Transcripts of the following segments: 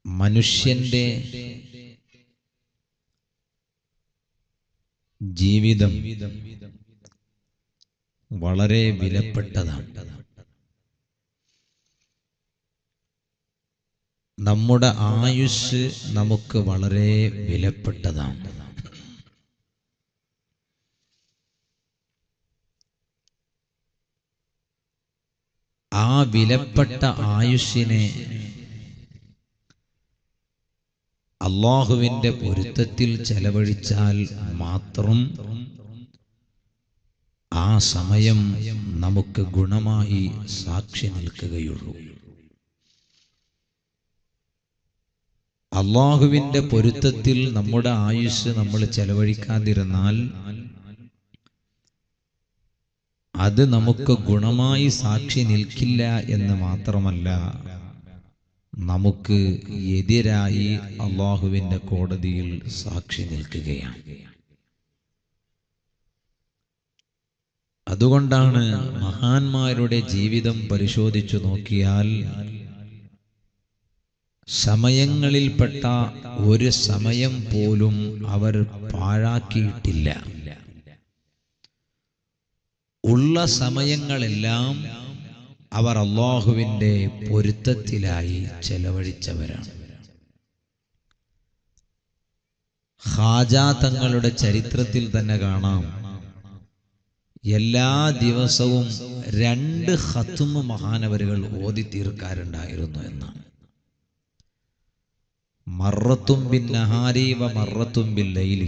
മനുഷ്യന്റെ ജീവിതം വളരെ വിലപ്പെട്ടതാണ് നമ്മുടെ ആയുസ് നമുക്ക് വളരെ വിലപ്പെട്ടതാണ് ആ വിലപ്പെട്ട ആയുസ്സിനെ അള്ളാഹുവിന്റെ പൊരുത്തത്തിൽ ചെലവഴിച്ചാൽ മാത്രം ആ സമയം നമുക്ക് ഗുണമായി സാക്ഷി നിൽക്കുകയുള്ളൂ അള്ളാഹുവിന്റെ പൊരുത്തത്തിൽ നമ്മുടെ ആയുസ് നമ്മൾ ചെലവഴിക്കാതിരുന്നാൽ അത് നമുക്ക് ഗുണമായി സാക്ഷി നിൽക്കില്ല എന്ന് മാത്രമല്ല നമുക്ക് എതിരായി അള്ളാഹുവിന്റെ കോടതിയിൽ സാക്ഷി നിൽക്കുകയാണ് അതുകൊണ്ടാണ് മഹാന്മാരുടെ ജീവിതം പരിശോധിച്ചു നോക്കിയാൽ സമയങ്ങളിൽപ്പെട്ട ഒരു സമയം പോലും അവർ പാഴാക്കിയിട്ടില്ല ഉള്ള സമയങ്ങളെല്ലാം അവർ അള്ളാഹുവിൻ്റെ പൊരുത്തത്തിലായി ചെലവഴിച്ചവരാണ് ഹാജ തങ്ങളുടെ ചരിത്രത്തിൽ തന്നെ കാണാം എല്ലാ ദിവസവും രണ്ട് ഹത്തുമ മഹാനവരുകൾ ഓതി തീർക്കാറുണ്ടായിരുന്നു എന്നാണ് മറത്തും ബിൻ നഹാരി വ മറത്തും ബിൻ ലൈലി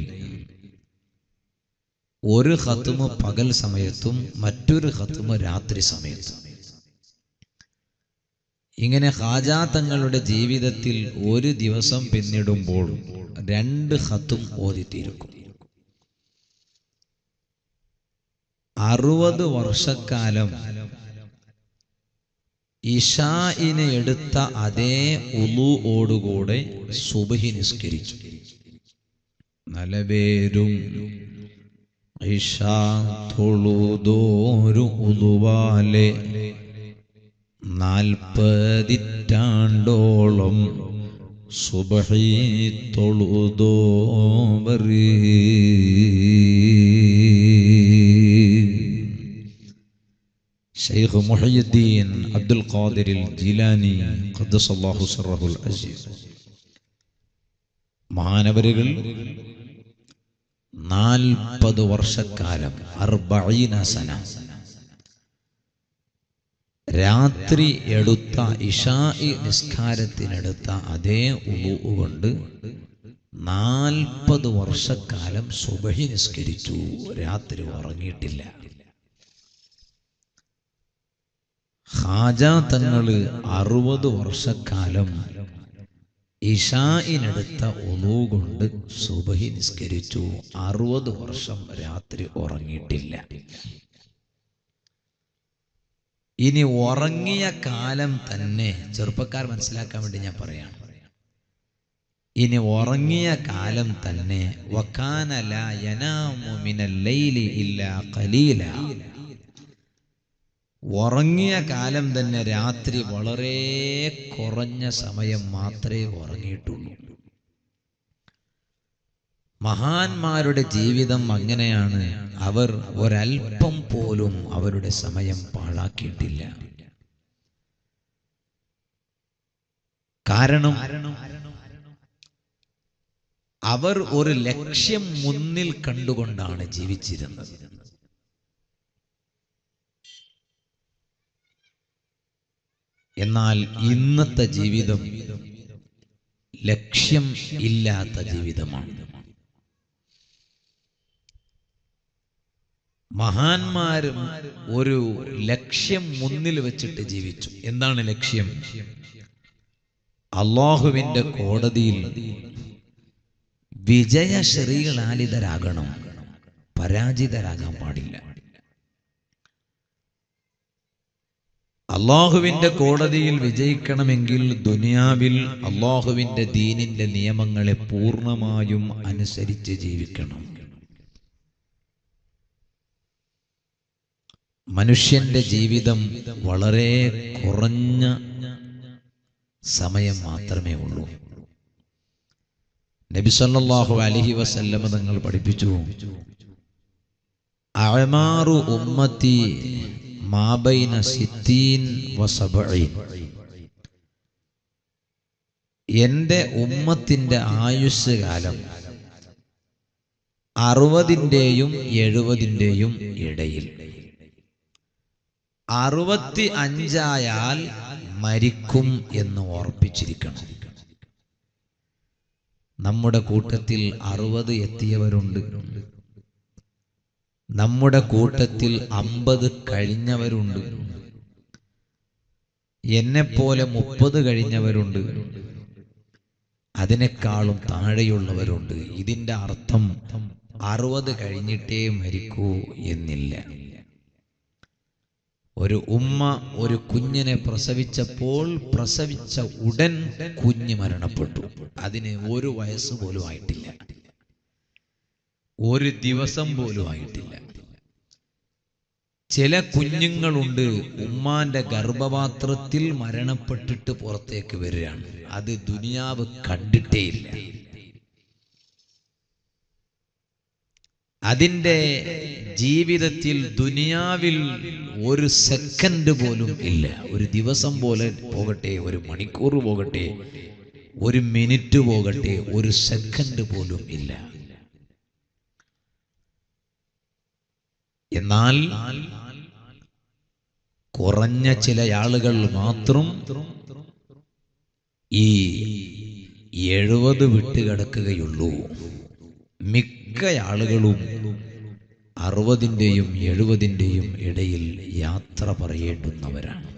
ഒരു ഹത്തുമ പകൽ സമയത്തും മറ്റൊരു ഹത്തുമ രാത്രി സമയത്തും ഇങ്ങനെ ഹാജാ തങ്ങളുടെ ജീവിതത്തിൽ ഒരു ദിവസം പിന്നിടുമ്പോൾ രണ്ട് ഹത്തും ഓതിത്തീർക്കും അറുപത് വർഷക്കാലം ഇഷായിനെ എടുത്ത അതേ ഉലു ഓടുകൂടെ സുബഹി നിസ്കരിച്ചു നലവേരും ഇഷ തൊഴുതോരു ഉലുവാലെ നാൽപ്പതിറ്റാണ്ടോളം സുബഹി തൊഴുതോവറി ഷെയ്ഖ് മുഹയ്യുദ്ദീൻ അബ്ദുൽ ഖാദിറിൽ ജീലാനി ഖദ്ദസല്ലാഹു സിറഹുൽ അസീസ് മഹാനവരുകൾ നാൽപ്പത് വർഷക്കാലം അർബീന സന രാത്രി എടുത്ത ഇഷായി നിസ്കാരത്തിനെടുത്ത അതേ ഉളു കൊണ്ട് നാൽപ്പത് വർഷക്കാലം സുബഹി നിസ്കരിച്ചു രാത്രി ഉറങ്ങിയിട്ടില്ല ഹാജ തങ്ങള് അറുപത് വർഷക്കാലം ഇഷായിനെടുത്ത ഒളു കൊണ്ട് സുബഹി നിസ്കരിച്ചു അറുപത് വർഷം രാത്രി ഉറങ്ങിയിട്ടില്ല ഇനി ഉറങ്ങിയ കാലം തന്നെ ചെറുപ്പക്കാർ മനസ്സിലാക്കാൻ വേണ്ടി ഞാൻ പറയാണ് ഇനി ഉറങ്ങിയ കാലം തന്നെ വക്കാനല യനാമു മിനൽ ലൈലി ഇല്ലാ ഖലീല ഉറങ്ങിയ കാലം തന്നെ രാത്രി വളരെ കുറഞ്ഞ സമയം മാത്രമേ ഉറങ്ങിയിട്ടുള്ളൂ മഹാന്മാരുടെ ജീവിതം അങ്ങനെയാണ് അവർ ഒരൽപ്പം പോലും അവരുടെ സമയം പാഴാക്കിയിട്ടില്ല കാരണം അവർ ഒരു ലക്ഷ്യം മുന്നിൽ കണ്ടുകൊണ്ടാണ് ജീവിച്ചിരുന്നത് എന്നാൽ ഇന്നത്തെ ജീവിതം ലക്ഷ്യം ഇല്ലാത്ത ജീവിതമാണ് മഹാന്മാരും ഒരു ലക്ഷ്യം മുന്നിൽ വെച്ചിട്ട് ജീവിച്ചു എന്താണ് ലക്ഷ്യം അള്ളാഹുവിന്റെ കോടതിയിൽ വിജയശ്രീലാലിതരാകണം പരാജിതരാകാൻ പാടില്ല അള്ളാഹുവിന്റെ കോടതിയിൽ വിജയിക്കണമെങ്കിൽ ദുനിയാവിൽ അള്ളാഹുവിന്റെ ദീനിന്റെ നിയമങ്ങളെ പൂർണ്ണമായും അനുസരിച്ച് ജീവിക്കണം മനുഷ്യന്റെ ജീവിതം വളരെ കുറഞ്ഞ സമയം മാത്രമേ ഉള്ളൂ നബി സല്ലല്ലാഹു അലൈഹി വസല്ലമ തങ്ങൾ പഠിപ്പിച്ചു അഅമാറു ഉമ്മത്തി മാബൈന സിത്തീൻ വസബഈൻ എന്റെ ഉമ്മത്തിന്റെ ആയുസ് കാലം അറുപതിൻ്റെയും എഴുപതിൻ്റെയും ഇടയിൽ അറുപത്തി അഞ്ചായാൽ മരിക്കും എന്ന് ഓർപ്പിച്ചിരിക്കണം നമ്മുടെ കൂട്ടത്തിൽ അറുപത് എത്തിയവരുണ്ട് നമ്മുടെ കൂട്ടത്തിൽ അമ്പത് കഴിഞ്ഞവരുണ്ട് എന്നെപ്പോലെ മുപ്പത് കഴിഞ്ഞവരുണ്ട് അതിനേക്കാളും താഴെയുള്ളവരുണ്ട് ഇതിന്റെ അർത്ഥം അറുപത് കഴിഞ്ഞിട്ടേ മരിക്കൂ എന്നില്ല ഒരു ഉമ്മ ഒരു കുഞ്ഞിനെ പ്രസവിച്ചപ്പോൾ പ്രസവിച്ച ഉടൻ കുഞ്ഞ് മരണപ്പെട്ടു അതിന് ഒരു വയസ്സ് പോലും ആയിട്ടില്ല ഒരു ദിവസം പോലും ആയിട്ടില്ല ചില കുഞ്ഞുങ്ങളുണ്ട് ഉമ്മാന്റെ ഗർഭപാത്രത്തിൽ മരണപ്പെട്ടിട്ട് പുറത്തേക്ക് വരികയാണ് അത് ദുനിയാവ് കണ്ടിട്ടേയില്ല അതിൻ്റെ ജീവിതത്തിൽ ദുനിയാവിൽ ഒരു സെക്കൻഡ് പോലും ഇല്ല ഒരു ദിവസം പോലെ പോകട്ടെ ഒരു മണിക്കൂർ പോകട്ടെ ഒരു മിനിറ്റ് പോകട്ടെ ഒരു സെക്കൻഡ് പോലും ഇല്ല എന്നാൽ കുറഞ്ഞ ചില ആളുകൾ മാത്രം ഈ എഴുപത് വിട്ടുകിടക്കുകയുള്ളൂ മിക്ക ആളുകളും അറുപതിൻ്റെയും എഴുപതിൻ്റെയും ഇടയിൽ യാത്ര പറയേണ്ടുന്നവരാണ്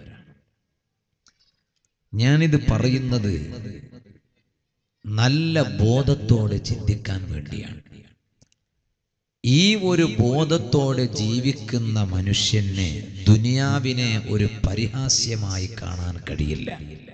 ഞാനിത് പറയുന്നത് നല്ല ബോധത്തോടെ ചിന്തിക്കാൻ വേണ്ടിയാണ് ഈ ഒരു ബോധത്തോടെ ജീവിക്കുന്ന മനുഷ്യനെ ദുനിയാവിനെ ഒരു പരിഹാസ്യമായി കാണാൻ കഴിയില്ല